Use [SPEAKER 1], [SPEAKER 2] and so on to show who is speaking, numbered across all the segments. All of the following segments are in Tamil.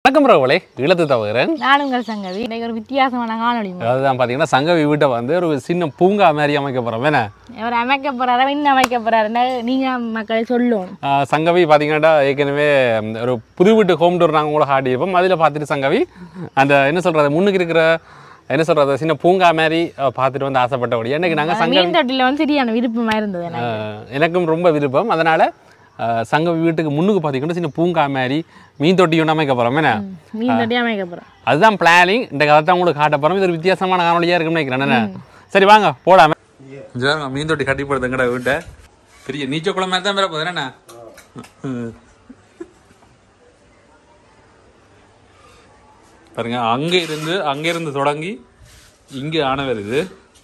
[SPEAKER 1] வணக்கம் ரவலை இழத்து தவிரன்
[SPEAKER 2] நானும் உங்கள் சங்கவி இன்னைக்கு ஒரு வித்தியாசமான காணொளி
[SPEAKER 1] அதுதான் பார்த்தீங்கன்னா சங்கவி வீட்டை வந்து ஒரு சின்ன பூங்கா மாதிரி அமைக்க போகிறோம் என்ன
[SPEAKER 2] அவர் அமைக்க போறாரா இன்னும் அமைக்க போறாருன்னா நீங்க மக்கள் சொல்லணும்
[SPEAKER 1] ஆஹ் சங்கவி பார்த்தீங்கன்னா ஏற்கனவே ம், ஒரு புது வீட்டு ஹோம் டூர் நாங்கள் கூட ஆடியிருப்போம் அதில் பார்த்துட்டு சங்கவி அந்த என்ன சொல்கிறது முன்னுக்கு இருக்கிற என்ன சொல்கிறது சின்ன பூங்கா மாதிரி ஆஹ் பார்த்துட்டு வந்து ஆசைப்பட்டபடி என்னைக்கு நாங்கள் சங்க
[SPEAKER 2] மீன் தொட்டில வந்து சரியான விருப்பமா இருந்தது எனக்கு
[SPEAKER 1] ஆஹ் எனக்கும் ரொம்ப விருப்பம் அதனால் சங்கவி வீட்டுக்கு முன்னுக்கு பார்த்தீங்கன்னா சின்ன பூங்கா மாதிரி மீன் தொட்டி ஒன்று அமைக்க போகிறோம் என்ன
[SPEAKER 2] மீன் தொட்டி அமைக்க போறோம்
[SPEAKER 1] அதுதான் பிளானிங் இந்த கதை தான் உங்களுக்கு காட்ட போகிறோம் இது ஒரு வித்தியாசமான காணொலியாக இருக்குன்னு நினைக்கிறேன் என்ன சரி வாங்க போடாம ஜாங்க மீன் தொட்டி கட்டி போடுதுங்கடா வீட்டை பெரிய நீச்ச குளம் மாதிரி தான் வேற போகுது என்ன பாருங்க அங்கே இருந்து அங்கே இருந்து தொடங்கி இங்கே ஆன வருது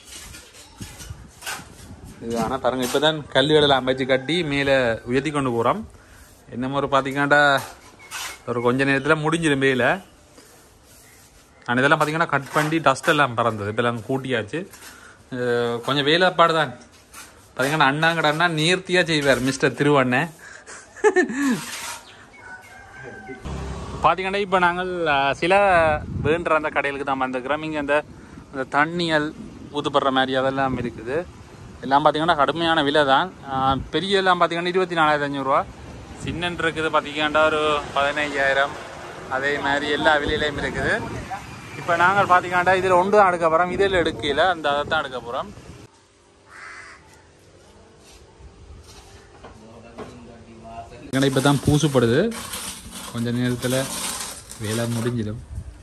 [SPEAKER 1] இது ஆனால் பாருங்க இப்போ தான் கல்லுகளெல்லாம் அமைச்சு கட்டி மேலே உயர்த்தி கொண்டு போகிறோம் என்ன ஒரு பார்த்தீங்கன்னா ஒரு கொஞ்ச நேரத்தில் முடிஞ்சிடும் மேலே நான் இதெல்லாம் பார்த்தீங்கன்னா கட் பண்ணி டஸ்ட் எல்லாம் பறந்தது இப்போ எல்லாம் கூட்டியாச்சு அஹ் கொஞ்சம் வேலைப்பாடு தான் பார்த்தீங்கன்னா அண்ணாங்கட அண்ணா நேர்த்தியாக செய்வார் மிஸ்டர் திருவண்ணன் பார்த்தீங்கன்னா இப்போ நாங்கள் அஹ், சில வேண்டுற அந்த கடைகளுக்கு தான் வந்திருக்கிறோம் இங்கே அந்த அந்த தண்ணியல் ஊத்துப்படுற மாதிரி அதெல்லாம் இருக்குது எல்லாம் பார்த்தீங்கன்னா கடுமையான விலை தான் அஹ், பெரிய எல்லாம் பார்த்தீங்கன்னா இருபத்தி நாலாயிரத்தி அஞ்சூறுரூவா சின்னன் இருக்குது பார்த்தீங்கன்னா ஒரு பதினைஞ்சாயிரம் அதே மாதிரி எல்லா விலையிலையும் இருக்குது இப்போ நாங்கள் பார்த்தீங்கன்னா இதில் ஒன்று தான் எடுக்க போகிறோம் இதில் எடுக்கல அந்த அதை தான் எடுக்க போகிறோம் இப்போ தான் பூசுப்படுது கொஞ்ச நேரத்தில் வேலை முடிஞ்சிடும்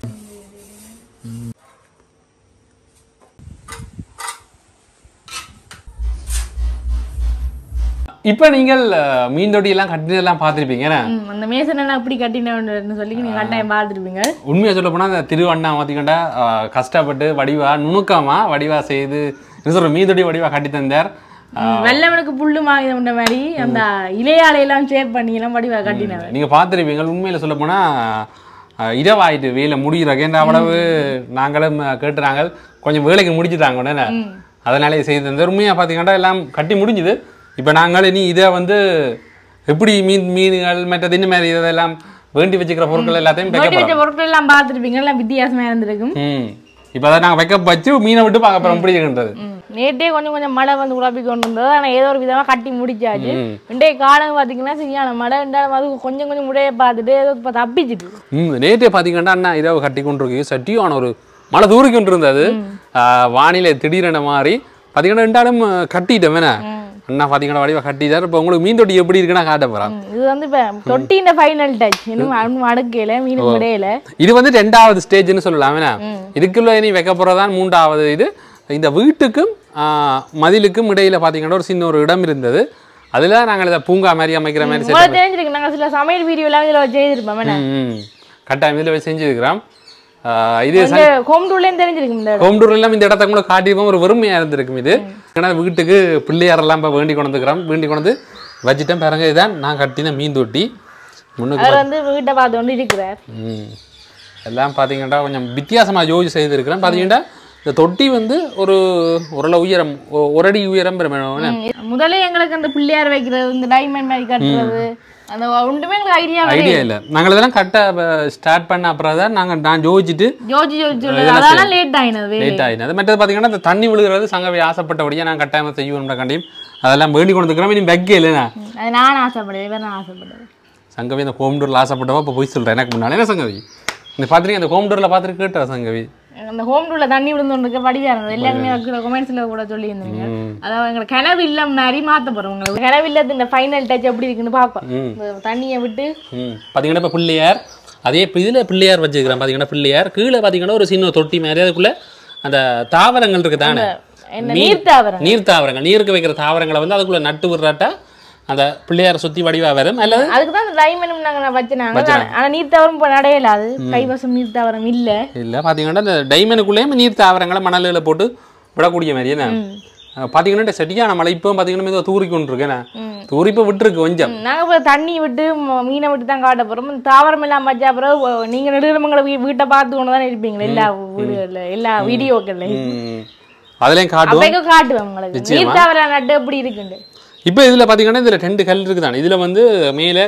[SPEAKER 1] இப்போ நீங்கள் அஹ், மீன் தொட்டியெல்லாம் கட்டினதெல்லாம் பார்த்துருப்பீங்க என்ன
[SPEAKER 2] ம், அந்த மேசன் எல்லாம் அப்படி கட்டினு சொல்லி நீங்க கட்டாயம் பார்த்துருப்பீங்க
[SPEAKER 1] உண்மையை சொல்ல போனால் அந்த திருவண்ணா பார்த்திங்கன்னா கஷ்டப்பட்டு வடிவா நுணுக்கமா வடிவா செய்து என்ன சொல்ற மீன் தொட்டி வடிவா கட்டி தந்தார்
[SPEAKER 2] வெள்ளவனுக்கு புல்லு மாகித மாதிரி அந்த இலையாலையெல்லாம் ஷேப் பண்ணி எல்லாம் வடிவா கட்டினவர்
[SPEAKER 1] நீங்க பார்த்துருப்பீங்க உண்மையில சொல்ல போனா அஹ், இரவாயிட்டு வேலை முடிகிறக்கு ஏன்னா அவ்வளவு நாங்களும் அஹ், கேட்டுறாங்க கொஞ்சம் வேலைக்கு முடிச்சுட்டாங்க உடனே அதனாலே செய்து தந்தார் உண்மையாக பார்த்தீங்கன்னா எல்லாம் கட்டி முடிஞ்சுது இப்போ நாங்கள் இனி இதை வந்து எப்படி மீன் மீன்கள் மற்றது இந்த மாதிரி இதெல்லாம் வேண்டி வச்சுக்கிற பொருட்கள் எல்லாத்தையும் வைக்க
[SPEAKER 2] வெட்டி வச்ச பொருட்கள் எல்லாம் பார்த்துருப்பீங்க எல்லாம் வித்தியாசமா இருந்திருக்கும்
[SPEAKER 1] ம் இப்போ அதை நாங்கள் வைக்க வச்சு மீனை விட்டு பார்க்க போகிறோம் எப்படி இருக்குன்றது
[SPEAKER 2] ம். நேற்றே கொஞ்சம் கொஞ்சம் மழை வந்து உழப்பி கொண்டு வந்தது ஆனால் ஏதோ ஒரு விதமா கட்டி முடிச்சாச்சு
[SPEAKER 1] ம்.
[SPEAKER 2] இன்றைய காலம் பார்த்தீங்கன்னா சரியான மழை ரெண்டாலும் அது கொஞ்சம் கொஞ்சம் முறையை பார்த்துட்டு ஏதோ இப்போ தப்பிச்சிட்டு
[SPEAKER 1] ம் நேற்றே பார்த்தீங்கன்னா அண்ணா இரவு கட்டி கொண்டிருக்கு சட்டியான ஒரு மழை தூரி கொண்டு இருந்தது ஆஹ் வானிலை திடீரென மாதிரி பார்த்தீங்கன்னா ரெண்டாலும் கட்டிட்டேன் வேணா அண்ணா பார்த்தீங்கன்னா வடிவா கட்டிட்டார் இப்போ உங்களுக்கு மீன் தொட்டி எப்படி இருக்குன்னா காட்ட போகிறான்
[SPEAKER 2] ம். இது வந்து இப்போ தொட்டின ஃபைனல் டச் இன்னும் இன்னும் அடுக்கையில மீனுக்கு இடையில
[SPEAKER 1] இது வந்து ரெண்டாவது ஸ்டேஜ்னு சொல்லலாம் வேணா இதுக்குள்ள இனி வைக்க போகிறதான் மூன்றாவது இது இந்த வீட்டுக்கும் ஆஹ் மதிலுக்கும் இடையில பார்த்தீங்கன்னா ஒரு சின்ன ஒரு இடம் இருந்தது அதில் நாங்கள் இதை பூங்கா மாதிரி அமைக்கிற மாதிரி set
[SPEAKER 2] உங்களுக்கு தெரிஞ்சிருக்கு நாங்கள் சில சமையல் வீடியோலாம் இதில் செய்திருப்போம் வேணா
[SPEAKER 1] ம், ம். கட்டாயம் இதில் செஞ்சுருக்கிறோம் ஆஹ் இது
[SPEAKER 2] இந்த ஹோம் டூர்லேயும் தெரிஞ்சிருக்கு இந்த இடம்.
[SPEAKER 1] ஹோம் டூர் எல்லாம் இந்த இடத்த கூட காட்டியிருப்போம் ஒரு வெறுமையா இருந்திருக்கும் இது ஏன்னா வீட்டுக்கு பிள்ளையாரெல்லாம் இப்போ வேண்டி கொண்டுக்கிறோம் வேண்டி கொண்டு வச்சுட்டேன் பாருங்க இதான் நான் கட்டின மீன் தொட்டி முன்னுக்கு
[SPEAKER 2] அவர் வந்து வீட்டை பார்த்து கொண்டு இருக்கிறார்
[SPEAKER 1] ம். எல்லாம் பார்த்தீங்கன்னா கொஞ்சம் வித்தியாசமாக யோசி செய்திருக்கிறேன் பார்த்தீங்கன்னா இந்த தொட்டி வந்து ஒரு ஓரளவு உயரம் ஒ- ஒரு அடி உயரம் பெருமையான
[SPEAKER 2] ம். முதல்ல எங்களுக்கு அந்த பிள்ளையார் வைக்கிறது இந்த டைமண்ட் மாதிரி கட்டுறது அந்த ஒன்றுமே எங்களுக்கு ஐடியா
[SPEAKER 1] ஐடியா இல்லை நாங்கள் இதெல்லாம் கட்ட ஸ்டார்ட் பண்ண அப்புறம் தான் நாங்கள் நான் யோசிச்சுட்டு
[SPEAKER 2] ஜோஜி ஜோஜி சொல்லுது அதெல்லாம் லேட் ஆயினது வேலை
[SPEAKER 1] லேட் ஆகினது மற்றது பார்த்தீங்கன்னா இந்த தண்ணி விழுகிறது சங்கவை ஆசைப்பட்டபடியே நான் கட்டாயமாக செய்வோம்ன்ற கண்டியும் அதெல்லாம் வேண்டி கொண்டுக்கிறோம் இனி வைக்க இல்லைண்ணா
[SPEAKER 2] அது நான் ஆசைப்படுறேன் இவர் நான் ஆசைப்படுறேன்
[SPEAKER 1] சங்கவி அந்த ஹோம் டூரில் ஆசைப்பட்டவா இப்போ போய் சொல்கிறேன் எனக்கு முன்னாடி என்ன சங்கவி இந்த பார்த்துருக்கீங்க அந்த ஹோம் டூரில் பார்த்துட்டு கேட்டா சங்கவி
[SPEAKER 2] அந்த ஹோம் டூர்ல தண்ணி விழுந்துருக்கு வடிவா இருந்தது எல்லாருமே கொமெண்ட்ஸ்ல கூட சொல்லியிருந்தீங்க அதாவது எங்களுக்கு கனவு இல்லம் மாதிரி மாத்த போறோம் உங்களுக்கு கனவு இல்லத்து இந்த ஃபைனல் டச் எப்படி இருக்குன்னு பார்ப்போம் இந்த தண்ணியை விட்டு
[SPEAKER 1] ம் பார்த்தீங்கன்னா இப்போ பிள்ளையார் அதே இப்போ இதில் பிள்ளையார் வச்சுக்கிறேன் பார்த்தீங்கன்னா பிள்ளையார் கீழே பார்த்தீங்கன்னா ஒரு சின்ன தொட்டி மாதிரி அதுக்குள்ளே அந்த தாவரங்கள் இருக்குது தானே
[SPEAKER 2] என்ன நீர் தாவரம்
[SPEAKER 1] நீர் தாவரங்கள் நீருக்கு வைக்கிற தாவரங்களை வந்து அதுக்குள்ளே நட்டு விடுறாட்டா அந்த பிள்ளையாரை சுற்றி வடிவா வரும் அல்லது
[SPEAKER 2] அதுக்கு தான் அந்த டைமண்ட் நாங்க வச்சுனாங்க ஆனா நீர் தாவரம் இப்போ நடையில அது கைவசம் நீர் தாவரம் இல்ல
[SPEAKER 1] இல்லை பார்த்தீங்கன்னா இந்த டைமனுக்குள்ளேயும் நீர் தாவரங்களை மணலில் போட்டு விடக்கூடிய மாதிரி என்ன பார்த்தீங்கன்னா இந்த செடியான மழை இப்போ பார்த்தீங்கன்னா மெதுவாக தூறி கொண்டு இருக்கேன் தூரி இப்போ விட்டுருக்கு கொஞ்சம்
[SPEAKER 2] நாங்க இப்போ தண்ணி விட்டு ம- மீனை விட்டு தான் காட்ட போறோம் இந்த தாவரம் எல்லாம் வச்சா அப்புறம் ஒ- நீங்க நெடுமங்களை வீட்டை பார்த்து கொண்டு தான் இருப்பீங்களா எல்லா வீடுகள்ல எல்லா வீடியோக்கள்ல
[SPEAKER 1] ம். அதுலேயும் காட்டுவோம்
[SPEAKER 2] அப்பைக்கு காட்டுவேன் உங்களுக்கு நீர் தாவரம் நட்டு எப்படி இருக்குண்டு
[SPEAKER 1] இப்போ இதில் பார்த்தீங்கன்னா இதில் ரெண்டு கல் இருக்குதானே இதில் வந்து மேலே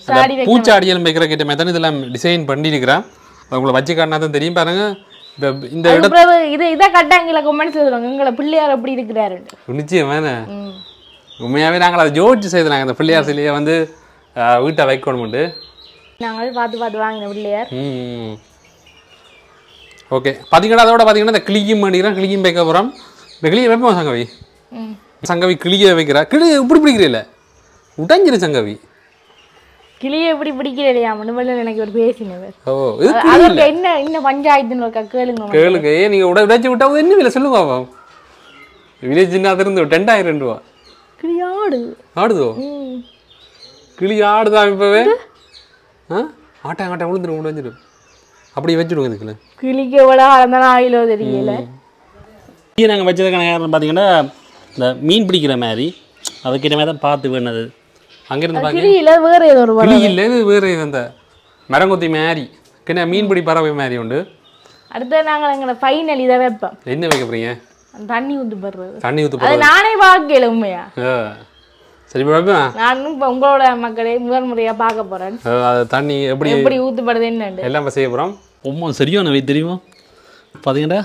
[SPEAKER 2] சாடி வைக்க
[SPEAKER 1] பூச்சாடியல் வைக்கிற கிட்ட மெத்தன் இதெல்லாம் டிசைன் பண்ணியிருக்கிறேன் அது உங்களை வச்சு காட்டினா தான் தெரியும் பாருங்க இப்போ இந்த இடம்
[SPEAKER 2] அப்புறம் இது இதை கட்டாங்கள கொமெண்ட்ஸ் சொல்லுவாங்க எங்களை பிள்ளையார் எப்படி இருக்கிறாரு
[SPEAKER 1] நிச்சயமான
[SPEAKER 2] ம்
[SPEAKER 1] உண்மையாகவே நாங்கள் அதை ஜோதிச்சு செய்தாங்க அந்த பிள்ளையார் சிலையை வந்து ஆஹ், வீட்டை வைக்கணும்ட்டு
[SPEAKER 2] நாங்கள் பார்த்து பார்த்து வாங்கின பிள்ளையார்
[SPEAKER 1] ம் ஓகே பார்த்தீங்கன்னா அதோட பார்த்தீங்கன்னா இந்த கிளியும் பண்ணிக்கிறேன் கிளியும் வைக்க போகிறோம் இந்த கிளியை வைப்போம் சங்கவி
[SPEAKER 2] ம்
[SPEAKER 1] சங்கவி கிளியை வைக்கிறா கிளி இப்படி பிடிக்கிறீல்ல உடைஞ்சிரு சங்கவி
[SPEAKER 2] கிளியை எப்படி பிடிக்கலையா மனுமல்ல எனக்கு ஒரு பேசினவர்
[SPEAKER 1] ஓ இது
[SPEAKER 2] அதோட என்ன என்ன பஞ்சாயத்துன்னு ஒரு கேளுங்க
[SPEAKER 1] கேளுங்க ஏன் நீங்கள் உட உடைச்சி விட்டா என்ன விலை சொல்லுங்க பாப்போம் வில்லேஜ் சின்ன இருந்து ரெண்டாயிரம் ரூபா
[SPEAKER 2] கிளியாடு
[SPEAKER 1] ஆடுதோ
[SPEAKER 2] ம்
[SPEAKER 1] கிளி ஆடுதா இப்போவே ஆ ஆட்டம் ஆட்டம் விழுந்துடும் உடைஞ்சிடும் அப்படியே வச்சுடுங்க இதுக்குள்ள
[SPEAKER 2] கிளிக்கு எவ்வளோ அந்த ஆயிலோ தெரியல
[SPEAKER 3] இது நாங்கள் வச்சதுக்கான காரணம் பார்த்தீங்கன்னா இந்த மீன் பிடிக்கிற மாதிரி அதுக்கிட்ட மாதிரி தான் பார்த்து வேணது
[SPEAKER 1] அங்கேருந்து பார்க்க
[SPEAKER 2] கிளியில வேற ஏதோ ஒரு
[SPEAKER 1] கிளி இல்லை இது வேறு இது அந்த மரங்கொத்தி மாதிரி கிண மீன்பிடி பறவை மாதிரி உண்டு
[SPEAKER 2] அடுத்து நாங்கள் எங்களை ஃபைனல் இதை வைப்போம்
[SPEAKER 1] என்ன வைக்க போறீங்க
[SPEAKER 2] அந்த தண்ணி ஊத்து படுறது
[SPEAKER 1] தண்ணி ஊற்று
[SPEAKER 2] அது நானே பார்க்கல உண்மையா
[SPEAKER 1] சரி இப்போ வைப்பேன்
[SPEAKER 2] நானும் இப்போ உங்களோட மக்களை முதல் முறையா பார்க்க போறேன்
[SPEAKER 1] ஆ, அது தண்ணி எப்படி
[SPEAKER 2] எப்படி ஊத்துப்படுது என்னண்டு
[SPEAKER 1] எல்லாம் இப்ப செய்ய போகிறோம்
[SPEAKER 3] ரொம்ப சரியான வெயிட் தெரியுமா பார்த்தீங்கன்னா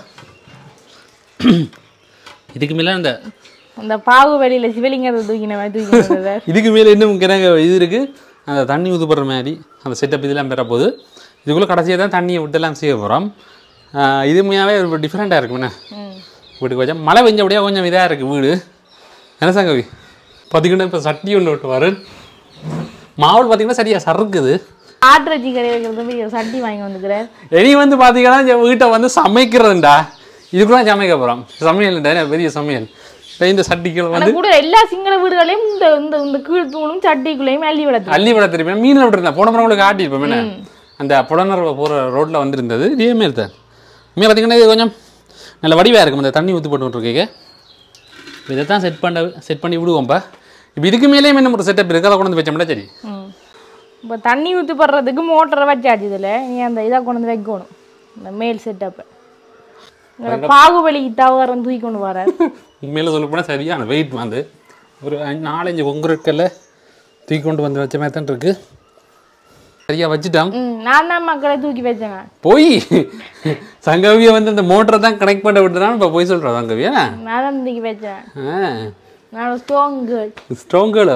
[SPEAKER 3] இதுக்கு மேலே அந்த
[SPEAKER 2] அந்த பாகுபலியில சிவலிங்கத்தை தூக்கின மாதிரி தூக்கினது
[SPEAKER 1] இதுக்கு மேலே இன்னும் கிணங்க இது இருக்குது அந்த தண்ணி ஊற்றுப்படுற மாதிரி அந்த செட்டப் இதெல்லாம் பெற போகுது இதுக்குள்ளே கடைசியாக தான் தண்ணியை விட்டுலாம் செய்ய போகிறோம் இது உண்மையாகவே ஒரு டிஃப்ரெண்ட்டாக இருக்குண்ணே
[SPEAKER 2] ம்
[SPEAKER 1] வீட்டுக்கு வச்சா மழை பெஞ்சபடியாக கொஞ்சம் இதாக இருக்குது வீடு என்ன சங்கவி பார்த்தீங்கன்னா இப்போ சட்டி ஒன்று விட்டு வரு மாவுள் பார்த்தீங்கன்னா சரியாக சறுக்குது
[SPEAKER 2] ஆட்டிறச்சி கடை வைக்கிறது போய் ஒரு சட்டி வாங்கி வந்துக்கிறார்
[SPEAKER 1] இனி வந்து பார்த்தீங்கன்னா இந்த வீட்டை வந்து சமைக்கிறதுண்டா இதுக்குலாம் சமைக்க போகிறோம் சமையல்டா பெரிய சமையல் இப்போ இந்த சட்டிக்குள்ள
[SPEAKER 2] ஆனா
[SPEAKER 1] வந்து
[SPEAKER 2] கூட எல்லா சிங்கள வீடுகளையும் இந்த இந்த இந்த கீழ் தூணும் சட்டிக்குள்ளேயும் அள்ளி விடத்து
[SPEAKER 1] அள்ளி விட திருப்பி மீனில் விட்டுருந்தேன் போன முறை உங்களுக்கு காட்டியிருப்போம் என்ன அந்த புலனர் போகிற ரோட்டில் வந்திருந்தது இதே மாரி தான் இனிமேல் பார்த்தீங்கன்னா இது கொஞ்சம் நல்ல வடிவாக இருக்கும் இந்த தண்ணி ஊற்றி போட்டு இருக்கீங்க இதை தான் செட் பண்ண செட் பண்ணி விடுவோம்ப்பா இப்போ இதுக்கு மேலேயும் என்ன ஒரு செட்டப் இருக்குது அதை கொண்டு வந்து வச்சோம்னா சரி
[SPEAKER 2] ம் இப்போ தண்ணி ஊற்றி போடுறதுக்கு மோட்டரை வச்சாச்சு இதில் நீ அந்த இதை கொண்டு வந்து வைக்கணும் இந்த மேல் செட்டப்பை பாகுபலி தவறம் தூக்கி கொண்டு வர
[SPEAKER 1] உண்மையில சொல்ல போனால் சரியான வெயிட் வந்து ஒரு அஞ்சு- நாலஞ்சு கொங்குருக்கல்ல தூக்கி கொண்டு வந்து வச்ச மாதிரி தான் இருக்கு சரியா வச்சுட்டான்
[SPEAKER 2] ம் நான் தான் மக்களை தூக்கி வச்சேன்
[SPEAKER 1] போய் சங்கவியை வந்து அந்த மோட்டரை தான் கனெக்ட் பண்ண விட்டுதான் இப்போ போய் சொல்கிறோம் சங்கவியா
[SPEAKER 2] நான் தான் தூக்கி வச்சேன் நான் ஸ்ட்ராங் கேர்ள்
[SPEAKER 1] ஸ்ட்ராங்கலோ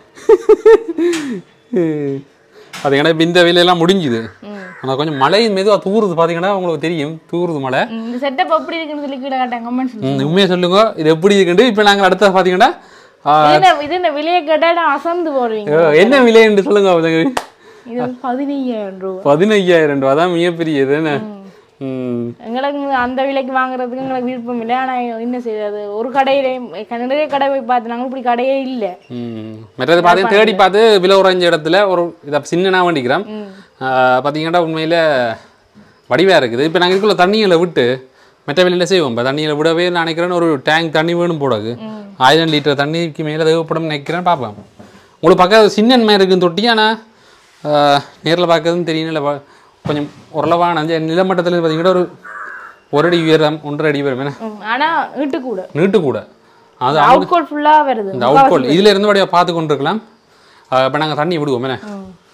[SPEAKER 1] பார்த்தீங்கன்னா இப்போ இந்த வேலையெல்லாம் முடிஞ்சுது ஆனால் கொஞ்சம் மழை மெதுவாக தூறுது பார்த்தீங்கன்னா உங்களுக்கு தெரியும் தூறுது மழை
[SPEAKER 2] இந்த செட்டப் எப்படி இருக்குன்னு சொல்லி கீழே காட்டாங்க கமெண்ட்ஸ்
[SPEAKER 1] ம், உண்மையை சொல்லுங்க இது எப்படி இருக்குண்டு இப்போ நாங்கள் அடுத்த பார்த்தீங்கன்னா ஆ,
[SPEAKER 2] இது இது இந்த விலையை கேட்டால் நான் அசந்து போடுவீங்க
[SPEAKER 1] என்ன விலைன்னு சொல்லுங்க சங்கவி
[SPEAKER 2] இது வந்து பதினையாயிரம் ரூபா
[SPEAKER 1] பதினையாயிரம் ரூபா தான் மிகப்பெரிய இது என்ன ம்
[SPEAKER 2] எங்களுக்கு அந்த விலைக்கு வாங்குறதுக்கு எங்களுக்கு விருப்பம் இல்லை ஆனால் என்ன செய்யாது ஒரு கடையிலையும் நிறைய கடை போய் பார்த்து நாங்கள் இப்படி கடையே இல்லை
[SPEAKER 1] ம். மற்றது பார்த்தீங்கன்னா தேடி பார்த்து விலை உறைஞ்ச இடத்துல ஒரு இதை சின்னனா வேண்டிக்கிறோம் பார்த்தீங்கன்னா உண்மையில் வடிவாக இருக்குது இப்போ நாங்கள் இதுக்குள்ள தண்ணியில் விட்டு மற்ற வெளியில் செய்வோம் இப்போ தண்ணியில் விடவே நான் நினைக்கிறேன் ஒரு டேங்க் தண்ணி வேணும் போடாது ஆயிரம் லிட்டர் தண்ணிக்கு மேலே தேவைப்படும் நினைக்கிறேன் பார்ப்பேன் உங்களுக்கு பக்கம் சின்ன மாதிரி இருக்குன்னு தொட்டி ஆனால் நேரில் பார்க்கறதுன்னு தெரியல வ- கொஞ்சம் ஓரளவான அந்த நிலமட்டத்தில் பார்த்தீங்கன்னா ஒரு ஒரு அடி உயரம் ஒன்றரை அடி உயரம் என்ன
[SPEAKER 2] ம், ஆனா வீட்டு கூட
[SPEAKER 1] நீட்டு கூட அது
[SPEAKER 2] அவுட் கோட் ஃபுல்லா வருது
[SPEAKER 1] இந்த அவுட் கோல் இதுல இருந்து வழியாக பார்த்து கொண்டு இருக்கலாம் இப்போ நாங்கள் தண்ணி விடுவோம் என்ன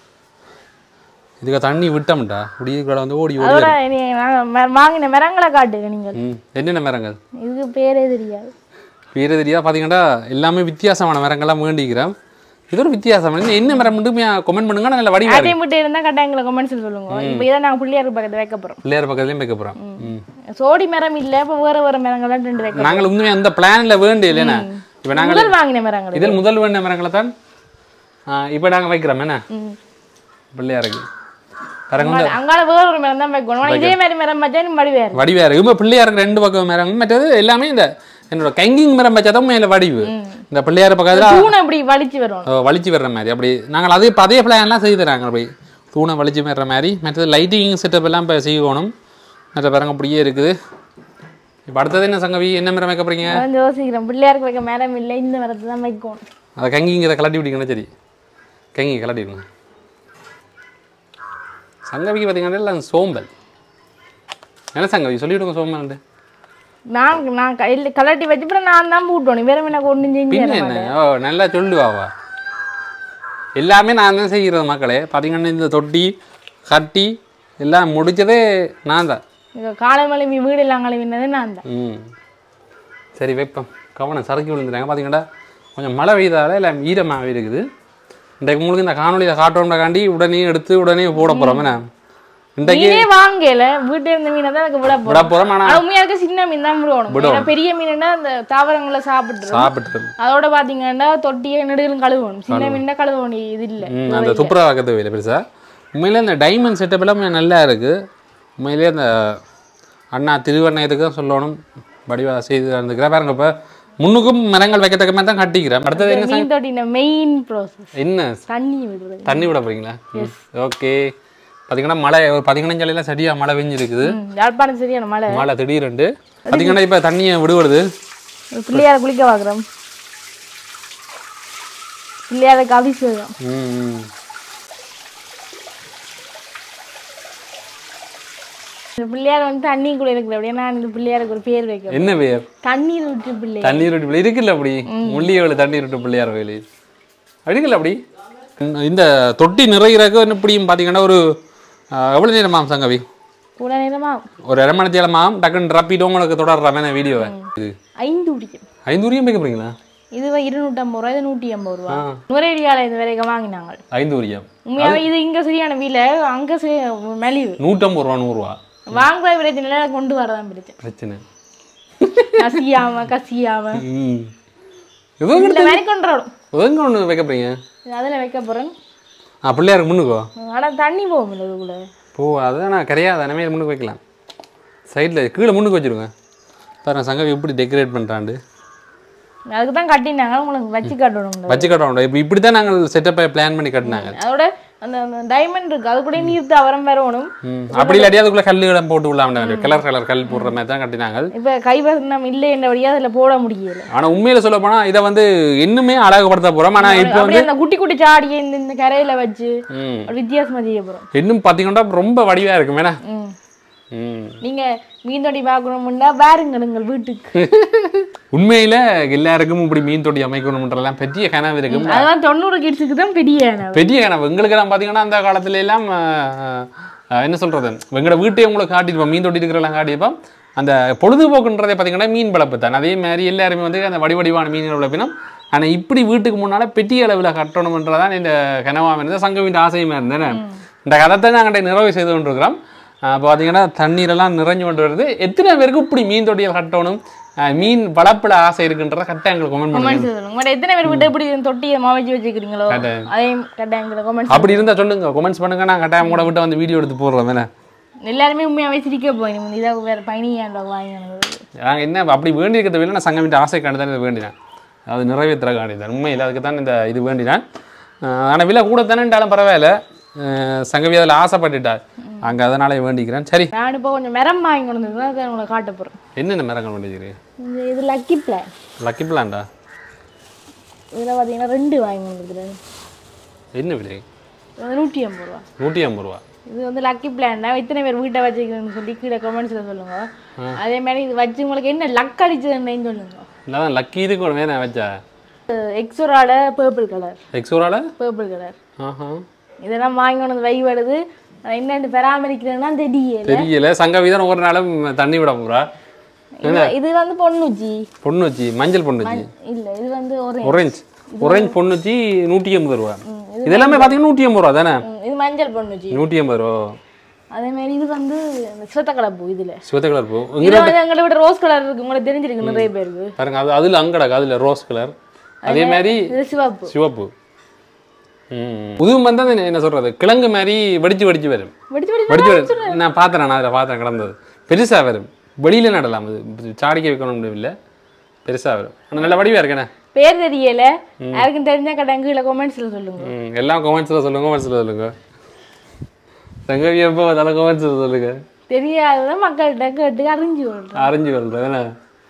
[SPEAKER 1] இதுக்கு தண்ணி விட்டோம்டா இப்படி கூட வந்து ஓடி ஓடி
[SPEAKER 2] அதோட நீ நாங்க ம- வாங்கின மரங்களை காட்டுங்க நீங்கள்
[SPEAKER 1] ம் என்னென்ன மரங்கள்
[SPEAKER 2] இதுக்கு பேரே தெரியாது
[SPEAKER 1] பேர் தெரியா பார்த்தீங்கன்னா எல்லாமே வித்தியாசமான மரங்கள்லாம் வேண்டிக்கிறோம் இது ஒரு வித்தியாசம் என்ன என்ன மரம் மட்டும் கமெண்ட் பண்ணுங்க நல்ல வடிவா இருக்கு
[SPEAKER 2] அதே மட்டும் இருந்தா கட்டாயங்களை கமெண்ட்ஸ் சொல்லுங்க இப்போ இதை நாங்க பிள்ளையார் பக்கத்துல வைக்க போறோம்
[SPEAKER 1] பிள்ளையார் பக்கத்துலையும் வைக்க போகிறோம் ம்
[SPEAKER 2] சோடி மரம் இல்ல இப்போ வேற வேற மரங்கள்லாம் ரெண்டு வைக்க
[SPEAKER 1] நாங்கள் உண்மையாக அந்த பிளான்ல வேண்டிய இல்லைண்ணா இப்போ நாங்கள்
[SPEAKER 2] முதல் வாங்கின மரங்கள்
[SPEAKER 1] இதில் முதல் வேண்டிய மரங்களை தான் இப்போ நாங்கள் வைக்கிறோம் என்ன
[SPEAKER 2] ம்.
[SPEAKER 1] பிள்ளையாருக்கு பாருங்க வந்து
[SPEAKER 2] அங்கால- அங்கால வேற ஒரு மரம் தான் வைக்கணும் ஆனா இதே மாதிரி மரம் வச்சா நீ மடி வேறு
[SPEAKER 1] வடிவா இருக்கு இப்போ பிள்ளையாருக்கு ரெண்டு பக்கம் மரம் மற்றது எல்லாமே இந்த என்னோட கைங்கிங் மரம் வச்சாதான் மேல வடிவு இந்த பிள்ளையார் பக்கத்துல
[SPEAKER 2] தூணை இப்படி வலிச்சு வரும்
[SPEAKER 1] அஹ், வலிச்சு வர்ற மாதிரி அப்படி நாங்கள் அதே இப்போ அதே பிளான்லாம் செய்து தராங்க அப்படி தூணை வலிச்சு வர்ற மாதிரி மற்றது லைட்டிங் செட்டப் எல்லாம் இப்போ செய்யணும் மற்ற பாருங்க அப்படியே இருக்குது இப்போ அடுத்தது என்ன சங்கவி என்ன மரம் வைக்க போறீங்க
[SPEAKER 2] அதான் யோசிக்கிறேன் பிள்ளையாருக்கு வைக்க மரம் இல்லை இந்த மரத்தை தான் வைக்கணும்
[SPEAKER 1] அதை கங்கிங்க இதை கலட்டி விட்டீங்கன்னா சரி கங்கி கலட்டி விடுங்க சங்கவிக்கு பார்த்தீங்கன்னா எல்லாம் சோம்பல் என்ன சங்கவி சொல்லிவிடுங்க சோம்பல்
[SPEAKER 2] நான் நான் கையில் கலட்டி வச்சு அப்புறம் நான் தான் பூட்டணும் வேற எனக்கு ஒன்றும் செஞ்சு
[SPEAKER 1] பின்ன
[SPEAKER 2] தர
[SPEAKER 1] என்ன
[SPEAKER 2] மாட்டேன்
[SPEAKER 1] ஓ நல்லா சொல்லுவாவா
[SPEAKER 3] எல்லாமே நான் தான் செய்கிறது மக்களே பார்த்தீங்கன்னா இந்த தொட்டி கட்டி எல்லாம் முடிச்சதே நான் தான்
[SPEAKER 2] இங்க காலை மலைவி வீடு எல்லாம் கழுவினது நான் தான்
[SPEAKER 3] ம் சரி வைப்போம் கவனம் சறுக்கி விழுந்துட்டாங்க பார்த்தீங்கன்னா கொஞ்சம் மழை பெய்தால எல்லாம் ஈரமாகவே இருக்குது இன்றைக்கு உங்களுக்கு இந்த காணொலியில் காட்டுறோம்டாக்காண்டி உடனே எடுத்து உடனே போட போகிறோம் என்ன இன்றைக்கு
[SPEAKER 2] மீனே வாங்கல வீட்டுல இருந்த மீனை தான் எனக்கு விட
[SPEAKER 3] விட
[SPEAKER 2] போறோம்
[SPEAKER 3] போகிறோம் ஆனால்
[SPEAKER 2] ஆனா உண்மையா இருக்க சின்ன மீன் தான் விடுவோம் ஏன்னா பெரிய மீனுன்னா அந்த தாவரங்களை சாப்பிட்டுரும்
[SPEAKER 3] சாப்பிட்டு
[SPEAKER 2] அதோட பாத்தீங்கன்னா தொட்டியை நெடுகளும் கழுவணும் சின்ன மீன் கழுவ வேண்டிய இது இல்ல
[SPEAKER 3] ம் அந்த துப்புரா வைக்க தேவையில்லை பெருசா உண்மையிலே இந்த டைமண்ட் செட்டப் எல்லாம் நல்லா இருக்குது உண்மையிலே அந்த அண்ணா திருவண்ணயத்துக்கு தான் சொல்லணும் வடிவா செய்து இருந்துக்கிறேன் பாருங்க இப்போ முன்னுக்கும் மரங்கள் வைக்கத்தக்க மாதிரி தான் கட்டிக்கிறேன் அடுத்தது என்ன
[SPEAKER 2] மீன் தொட்டின மெயின் ப்ராசஸ்
[SPEAKER 3] என்ன
[SPEAKER 2] தண்ணி விடுறது
[SPEAKER 3] தண்ணி விட போறீங்களா ஓகே பார்த்தீங்கன்னா மழை ஒரு பதினஞ்சு எல்லாம் சரியாக மழை பெஞ்சிருக்குது
[SPEAKER 2] ம், யாழ்ப்பாணம் சரியான மழை
[SPEAKER 3] மழை திடீரெண்டு பார்த்தீங்கன்னா இப்போ தண்ணியை விடுவது
[SPEAKER 2] ஒரு பிள்ளையார குளிக்க பாக்குறோம் பிள்ளையாருக்கு அபிஷேகம்
[SPEAKER 3] ம் ம்.
[SPEAKER 2] இந்த பிள்ளையார் வந்து தண்ணி கூட இருக்கிற அப்படியே நான் இந்த பிள்ளையாருக்கு ஒரு பேர் வைக்கிறேன்
[SPEAKER 3] என்ன பேர்
[SPEAKER 2] தண்ணீர் விட்டு பிள்ளை
[SPEAKER 3] தண்ணீர் விட்டு பிள்ளை இருக்குல்ல அப்படி முள்ளியவளை தண்ணீர் விட்டு பிள்ளையார் கோயில் இருக்குல்ல அப்படி இந்த- இந்த தொட்டி நிறைகிறதுக்கு இப்படியும் பார்த்தீங்கன்னா ஒரு எவ்வளோ நேரமாம் சங்கவி
[SPEAKER 2] கூட நேரமா
[SPEAKER 3] ஒரு அரை மணி நேரமாம் டக்குன்னு ரப்பிட்டு உங்களுக்கு தொடர்ற மாதிரி வீடியோவை இது
[SPEAKER 2] ஐந்து குடிக்கும்
[SPEAKER 3] ஐந்து உரியம் வைக்க போறீங்களா
[SPEAKER 2] இது இருநூற்றம்பது ரூபா இது நூற்றி ஐம்பது ரூபா
[SPEAKER 3] ஆ.
[SPEAKER 2] நுரையீரலால இந்த வரைக்கும் வாங்கினாங்க
[SPEAKER 3] ஐந்து உரியம்
[SPEAKER 2] உண்மையாவே இது இங்க சரியான விலை அங்க சரி- மலிவு
[SPEAKER 3] நூற்றம்பது ரூபா நூறுரூவா
[SPEAKER 2] வாங்குற பிரச்சனை கொண்டு வரதான் பிரச்சனை
[SPEAKER 3] பிரச்சனை
[SPEAKER 2] கசியாம கசியாம
[SPEAKER 3] ம் எதோ
[SPEAKER 2] இந்த மாதிரி கொண்டு வரும்
[SPEAKER 3] எங்க ஒன்று வைக்க போறீங்க
[SPEAKER 2] அதுல வைக்க போறேன்
[SPEAKER 3] ஆ பிள்ளையாருக்கு முன்னுக்கோ
[SPEAKER 2] ஆனா தண்ணி போகும் இல்லை இதுக்குள்ள
[SPEAKER 3] போ அதான் நான் கிடையாது அனமே முன்னுக்கு வைக்கலாம் சைடில் கீழே முன்னுக்கு வச்சிருங்க பாருங்க சங்கவி எப்படி டெக்கரேட் பண்ணுறாண்டு
[SPEAKER 2] அதுக்கு தான் கட்டினாங்க உங்களுக்கு வச்சு கட்டணும்
[SPEAKER 3] வச்சு கட்டுறோம் இப்போ இப்படி தான் நாங்கள் செட்டப்பை பிளான் பண்ணி கட்டினாங்க
[SPEAKER 2] அதோட அந்த டைமண்ட் இருக்கு அது கூட நீர் தாவரம் வரணும்
[SPEAKER 3] ம் அப்படி இல்லாட்டி அதுக்குள்ளே கல்லுகளை போட்டு விடலாம் கலர் கலர் கல் போடுற மாதிரி தான் கட்டினாங்க
[SPEAKER 2] இப்ப கைவசனம் இல்லை என்றபடியா அதுல போட முடியல
[SPEAKER 3] ஆனால் உண்மையில சொல்ல போனால் இதை வந்து இன்னுமே அழகுபடுத்த போகிறோம் ஆனால் இப்போ வந்து
[SPEAKER 2] அப்படியே அந்த குட்டி குட்டி சாடியை இந்த இந்த கரையில வச்சு
[SPEAKER 3] ம்
[SPEAKER 2] ஒரு வித்தியாசமா செய்ய போறோம்
[SPEAKER 3] இன்னும் பார்த்தீங்கன்னா ரொம்ப வடிவாக இருக்கும் வேணா
[SPEAKER 2] ம்.
[SPEAKER 3] ம்
[SPEAKER 2] நீங்க மீன் தொட்டி பார்க்கணும்னா பாருங்கள் உங்கள் வீட்டுக்கு
[SPEAKER 3] உண்மையில எல்லாருக்கும் இப்படி மீன் தொட்டி அமைக்கணும்ன்றலாம் பெரிய கனவு இருக்கும்
[SPEAKER 2] அதெல்லாம் தொண்ணூறு கிட்ஸுக்கு தான் பெரிய கனவு.
[SPEAKER 3] பெரிய கனவு எங்களுக்கெல்லாம் பார்த்தீங்கன்னா அந்த காலத்துல எல்லாம் ஆஹ், ஆஹ், என்ன சொல்றது எங்களோட வீட்டையும் உங்களுக்கு காட்டியிருப்போம் மீன் தொட்டி இருக்கிறலாம் காட்டியிருப்போம் அந்த பொழுதுபோக்குன்றதை பார்த்தீங்கன்னா மீன் வளர்ப்பு தான் அதே மாதிரி எல்லாருமே வந்து அந்த வடி வடிவான மீன்கள் வளர்ப்பினோம் ஆனா இப்படி வீட்டுக்கு முன்னால பெரிய அளவில் கட்டணும்ன்றதான் இந்த கனவாக இருந்தது சங்கவின் ஆசையுமா இருந்தேன் இந்த கதத்தை நாங்கள் நிறைவு செய்து கொண்டிருக்கிறோம் இப்போ பார்த்தீங்கன்னா தண்ணீரெல்லாம் நிறைஞ்சு கொண்டு வருது எத்தனை பேருக்கு இப்படி மீன் தொட்டியை கட்டணும் ஆஹ், மீன் வளர்ப்புல ஆசை இருக்குன்றத கரெக்டாக எங்களுக்கு கமெண்ட் பண்ணுங்க
[SPEAKER 2] Comments சொல்லுங்க. உங்கள்ட்ட எத்தனை பேர் வீட்டை இப்படி தொட்டியை மாவச்சு வச்சுக்கிறீங்களோ அதையும் கட்டாயங்களை கமெண்ட்ஸ்
[SPEAKER 3] அப்படி இருந்தா சொல்லுங்க கமெண்ட்ஸ் பண்ணுங்க நான் கட்டாயம் கூட விட்டு வந்து வீடியோ எடுத்து போடுறோம் தானே
[SPEAKER 2] எல்லாருமே உண்மையாவே சிரிக்க போய் இதாக வேற பயணியாண்ட வாங்கி
[SPEAKER 3] நாங்கள் என்ன அப்படி வேண்டியிருக்கிறத விட நான் சங்கம் ஆசை கண்டு தான் இதை வேண்டினேன் அது நிறைவேற்ற காண்டிதான் உண்மையில் அதுக்கு தான் இந்த இது வேண்டினேன் ஆனால் விலை கூட தானேன்றாலும் பரவாயில்ல அஹ் சங்கவி அதில் ஆசைப்பட்டுட்டார் அங்கே அதனால வேண்டிக்கிறேன் சரி
[SPEAKER 2] நான் இப்போ கொஞ்சம் மரம் வாங்கி கொண்டு வந்து அதை உங்களை காட்ட போறேன்
[SPEAKER 3] என்னென்ன மரங்கள் வேண்டிக்கிறீங்க
[SPEAKER 2] இந்த இது லக்கி பிளான்
[SPEAKER 3] லக்கி பிளான்டா
[SPEAKER 2] இதில் பார்த்தீங்கன்னா ரெண்டு வாங்கி கொண்டு வந்துருக்கேன்
[SPEAKER 3] என்ன விலை
[SPEAKER 2] இது வந்து நூற்றி ஐம்பது ரூபா
[SPEAKER 3] நூற்றி ஐம்பது ரூபா
[SPEAKER 2] இது வந்து லக்கி பிளான் தான் இத்தனை பேர் வீட்டை வச்சுக்கிறேன்னு சொல்லி கீழே கமெண்ட்ஸில் சொல்லுங்க அதே மாதிரி இது வச்சு உங்களுக்கு என்ன லக் அடிச்சதுன்னு சொல்லுங்க
[SPEAKER 3] இல்லை தான் லக்கி இதுக்கு ஒரு வேணா வச்சா
[SPEAKER 2] எக்ஸோராட பர்பிள் கலர்
[SPEAKER 3] எக்ஸோரால
[SPEAKER 2] பர்பிள் கலர்
[SPEAKER 3] ஆஹா
[SPEAKER 2] இதெல்லாம் வாங்கி கொண்டு வந்து வை வருது ஆனா என்னென்னு பராமரிக்கிறேன்னா தெரியல
[SPEAKER 3] தெரியல சங்கவி தான் ஒவ்வொரு நாளும் தண்ணி விட போகிறா
[SPEAKER 2] இது- இது வந்து பொண்ணுச்சி
[SPEAKER 3] பொண்ணு வச்சு மஞ்சள் பொண்ணு வச்சு
[SPEAKER 2] இல்ல இது வந்து ஒரு
[SPEAKER 3] ஒரேஞ்ச் ஒரேஞ்ச் பொண்ணு வச்சு நூற்றி ஐம்பது ரூபா இதெல்லாமே பார்த்தீங்கன்னா நூற்றி ஐம்பது ரூபா தானே
[SPEAKER 2] ம், இது மஞ்சள் பொண்ணுச்சி
[SPEAKER 3] நூற்றி ஐம்பது ரூபா
[SPEAKER 2] அதே மாதிரி இது வந்து இந்த சிவத்த கலர் பூ இதுல
[SPEAKER 3] சிவத்த கலர் பூ
[SPEAKER 2] இது வந்து எங்களை விட ரோஸ் கலர் இருக்கு உங்களுக்கு தெரிஞ்சிருக்கு நிறைய பேருக்கு
[SPEAKER 3] பாருங்க அது அதில் அங்கடக்கு அதில் ரோஸ் கலர் அதே மாதிரி
[SPEAKER 2] இது சிவப்பு
[SPEAKER 3] சிவப்பு ம் புதுவும் வந்து அது என்ன சொல்றது கிழங்கு மாதிரி வெடிச்சு வெடிச்சு வரும்
[SPEAKER 2] வெடிச்சு வெடிச்சு
[SPEAKER 3] வெடிச்சு வரும் நான் பார்த்தேன் நான் அதில் பார்த்தேன் கிடந்தது பெருசா வரும் வெளியில நடலாம் அது சாடிக்க வைக்கணும் இல்லை பெருசா வரும் ஆனால் நல்ல வடிவா இருக்கேனே
[SPEAKER 2] பேர் தெரியல யாருக்கும் தெரிஞ்சா கட்டாங்க கீழே கமெண்ட்ஸ்ல சொல்லுங்க
[SPEAKER 3] ம் எல்லாம் கொமெண்ட்ஸில் சொல்லுங்க கொமெண்ட்ஸில் சொல்லுங்க சங்கவி எப்போ அதெல்லாம் கொமெண்ட்ஸில் சொல்லுங்க
[SPEAKER 2] தெரியாததை மக்கள்கிட்ட கேட்டு அறிஞ்சு கொள்றோம்
[SPEAKER 3] அரைஞ்சு வருது என்ன